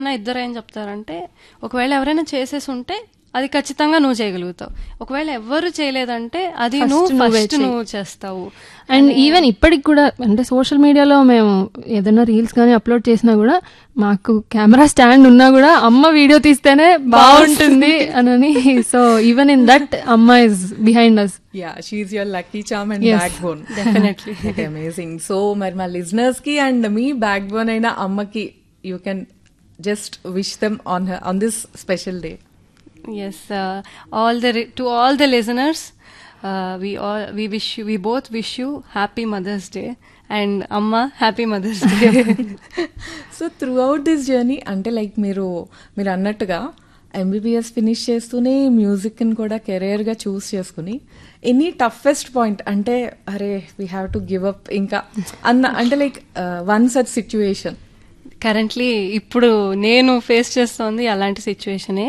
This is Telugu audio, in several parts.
నా ఇద్దరు ఏం చెప్తారంటే ఒకవేళ ఎవరైనా చేసేసి ఉంటే అది ఖచ్చితంగా నువ్వు చేయగలుగుతావు ఒకవేళ ఎవ్వరు చేయలేదంటే అది First నువ్వు నువ్వే ఫస్ట్ చెయ్యి. నువ్వు చేస్తావు అండ్ ఈవెన్ ఇప్పటికి కూడా అంటే సోషల్ మీడియాలో మేము ఏదైనా రీల్స్ కానీ అప్లోడ్ చేసినా కూడా మాకు కెమెరా స్టాండ్ ఉన్నా కూడా అమ్మ వీడియో తీస్తేనే బాగుంటుంది అని సో ఈవెన్ ఇన్ దట్ అమ్మ is behind us yeah she your lucky charm and Yes. Backbone Definitely. Amazing so మరి మా లిజనర్స్ కి అండ్ మీ బ్యాక్ బోన్ అయిన అమ్మకి you can just wish them on on this special day yes uh, all the re- to all the listeners uh, we all we wish you we both wish you happy mother's day and amma happy mother's day so throughout this journey అంటే లైక్ మీరు మీరు అన్నట్టుగా ఎంబీబీఎస్ ఫినిష్ చేస్తూనే మ్యూజిక్ని కూడా కెరియర్గా చూస్ చేసుకుని ఎనీ టఫెస్ట్ పాయింట్ అంటే అరే we have to give up ఇంకా అన్న అంటే like one such situation currently ఇప్పుడు నేను ఫేస్ చేస్తోంది అలాంటి సిచ్యువేషనే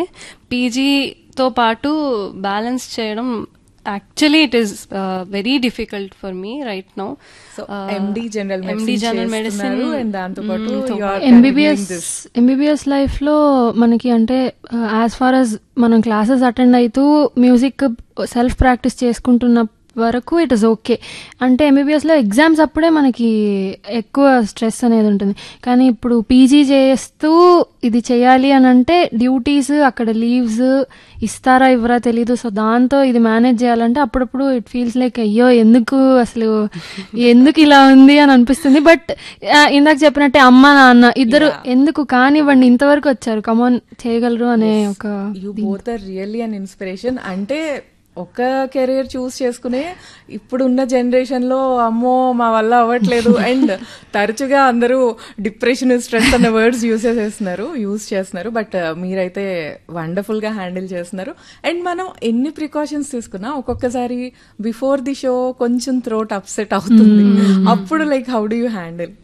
పీజీతో పాటు బ్యాలెన్స్ చేయడం actually it is very difficult for me right now so MD general MD general medicine and దాంతో పాటు ఎంబీబీఎస్ ఎంబీబీఎస్ లైఫ్ లో మనకి అంటే యాజ్ ఫార్ as మనం క్లాసెస్ అటెండ్ అవుతూ మ్యూజిక్ సెల్ఫ్ ప్రాక్టీస్ చేసుకుంటున్న వరకు ఇట్ ఇస్ ఓకే అంటే ఎంబీబీఎస్ లో ఎగ్జామ్స్ అప్పుడే మనకి ఎక్కువ స్ట్రెస్ అనేది ఉంటుంది కానీ ఇప్పుడు పీజీ చేస్తూ ఇది చేయాలి అని అంటే డ్యూటీస్ అక్కడ లీవ్స్ ఇస్తారా ఇవ్వరా తెలీదు సో దాంతో ఇది మేనేజ్ చేయాలంటే అప్పుడప్పుడు ఇట్ ఫీల్స్ లైక్ అయ్యో ఎందుకు అసలు ఎందుకు ఇలా ఉంది అని అనిపిస్తుంది బట్ ఇందాక చెప్పినట్టే అమ్మ నాన్న ఇద్దరు ఎందుకు కానివ్వండి ఇంతవరకు వచ్చారు కమాన్ చేయగలరు అనే ఒక you both are really an inspiration అంటే ఒక కెరీర్ చూస్ చేసుకునే ఇప్పుడున్న జనరేషన్ లో అమ్మో మా వల్ల అవ్వట్లేదు అండ్ తరచుగా అందరూ డిప్రెషన్ స్ట్రెస్ అన్న వర్డ్స్ యూస్ చేస్తున్నారు యూస్ చేస్తున్నారు బట్ మీరైతే వండర్ఫుల్ గా హ్యాండిల్ చేస్తున్నారు అండ్ మనం ఎన్ని ప్రికాషన్స్ తీసుకున్నా ఒక్కొక్కసారి బిఫోర్ ది షో కొంచెం థ్రోట్ అప్సెట్ అవుతుంది అప్పుడు like how do you handle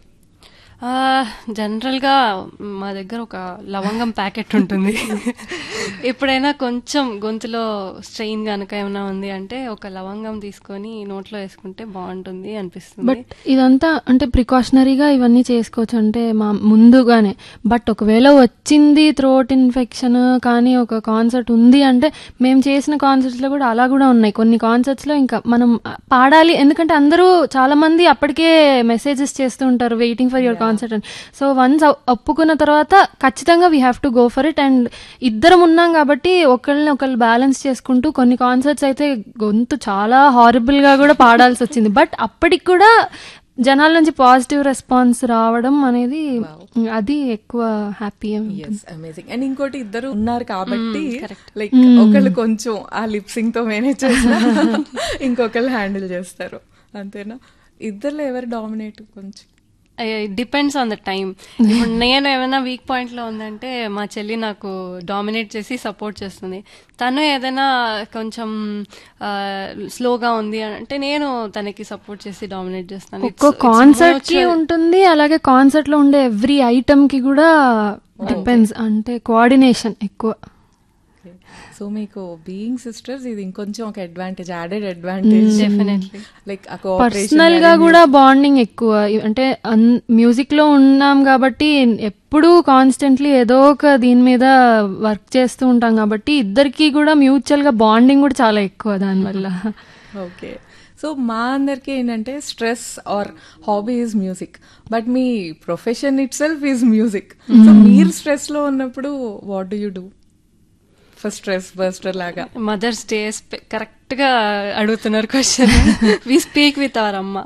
general గా మా దగ్గర ఒక లవంగం ప్యాకెట్ ఉంటుంది ఎప్పుడైనా కొంచెం గొంతులో స్ట్రెయిన్ గనక ఏమైనా ఉంది అంటే ఒక లవంగం తీసుకొని నోట్లో వేసుకుంటే బాగుంటుంది అనిపిస్తుంది బట్ ఇదంతా అంటే ప్రికాషనరీగా ఇవన్నీ చేసుకోవచ్చు అంటే మా ముందుగానే బట్ ఒకవేళ వచ్చింది థ్రోట్ ఇన్ఫెక్షన్ కానీ ఒక కాన్సర్ట్ ఉంది అంటే మేము చేసిన కాన్సర్ట్స్ లో కూడా అలా కూడా ఉన్నాయి కొన్ని కాన్సర్ట్స్ లో ఇంకా మనం పాడాలి ఎందుకంటే అందరూ చాలా మంది అప్పటికే మెసేజెస్ చేస్తూ ఉంటారు వెయిటింగ్ ఫర్ యువర్ కాన్సర్ట్ అని సో వన్స్ ఒప్పుకున్న తర్వాత ఖచ్చితంగా we have to go for it and ఇద్దరం ఉన్నాం కాబట్టి ఒకళ్ళని ఒకళ్ళు బ్యాలెన్స్ చేసుకుంటూ కొన్ని కాన్సర్ట్స్ అయితే గొంతు చాలా హారబుల్ గా కూడా పాడాల్సి వచ్చింది బట్ అప్పటికి కూడా జనాల నుంచి పాజిటివ్ రెస్పాన్స్ రావడం అనేది అది ఎక్కువ హ్యాపీ ఎస్ అమేజింగ్ అండ్ ఇంకోటి ఇద్దరు ఉన్నారు కాబట్టి లైక్ ఒకళ్ళు కొంచెం ఆ లిప్సింగ్ తో మేనేజ్ చేసిన ఇంకొకళ్ళు హ్యాండిల్ చేస్తారు అంతేనా ఇద్దరులో ఎవరు డామినేట్ కొంచెం డిపెండ్స్ ఆన్ ద టైం ఇప్పుడు నేను ఏమైనా వీక్ పాయింట్ లో ఉందంటే మా చెల్లి నాకు డామినేట్ చేసి సపోర్ట్ చేస్తుంది తను ఏదైనా కొంచెం స్లోగా ఉంది అని అంటే నేను తనకి సపోర్ట్ చేసి డామినేట్ చేస్తాను It's- ఒక్కో it's కాన్సర్ట్ కి mutual. ఉంటుంది అలాగే కాన్సర్ట్ లో ఉండే ఎవ్రీ ఐటమ్ కి కూడా డిపెండ్స్ అంటే కోఆర్డినేషన్ ఎక్కువ సో మీకు బీయింగ్ సిస్టర్స్ ఇది ఇంకొంచెం ఒక advantage added advantage Definitely. Like personal గా కూడా బాండింగ్ ఎక్కువ అంటే మ్యూజిక్ లో ఉన్నాం కాబట్టి ఎప్పుడూ కాన్స్టెంట్లీ ఏదో ఒక దీని మీద వర్క్ చేస్తూ ఉంటాం కాబట్టి ఇద్దరికి కూడా మ్యూచువల్ గా బాండింగ్ కూడా చాలా ఎక్కువ దానివల్ల ఓకే సో మా అందరికి ఏంటంటే stress or hobby is music but మీ profession itself is music so మీరు స్ట్రెస్ లో ఉన్నప్పుడు what do you do for stress buster లాగా మదర్స్ డే కరెక్ట్ గా అడుగుతున్నారు question we speak with our అమ్మ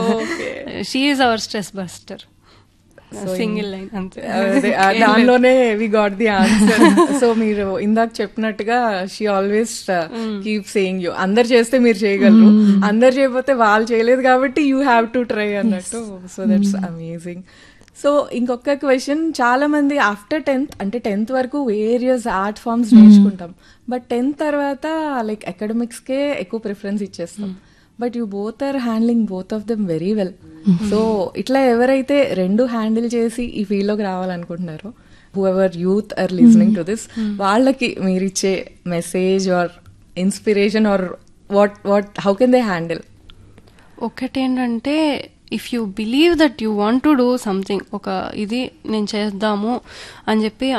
she is our stress buster single line అంతే అదే, ఆ దానిలోనే we got the answer so మీరు ఇందాక చెప్పినట్టుగా she always keep saying you అందరు చేస్తే మీరు చేయగలరు అందరు చేయకపోతే వాళ్ళు చేయలేదు కాబట్టి యూ హ్యావ్ టు ట్రై అన్నట్టు సో దట్స్ అమేజింగ్ సో ఇంకొక క్వశ్చన్ చాలా మంది ఆఫ్టర్ టెన్త్ అంటే టెన్త్ వరకు వేరియస్ ఆర్ట్ ఫార్మ్స్ నేర్చుకుంటాం బట్ టెన్త్ తర్వాత లైక్ అకాడమిక్స్ కే ఎక్కువ ప్రిఫరెన్స్ ఇచ్చేస్తాం but you both are handling both of them very well so ఇట్లా ఎవరైతే రెండు హ్యాండిల్ చేసి ఈ ఫీల్డ్ లోకి రావాలనుకుంటున్నారో whoever youth are listening to this వాళ్ళకి మీరిచ్చే message or inspiration or what what how can they handle ఒకటేంటంటే if you believe that you want to do something ఒక ఇది నేను చేద్దాము అని చెప్పి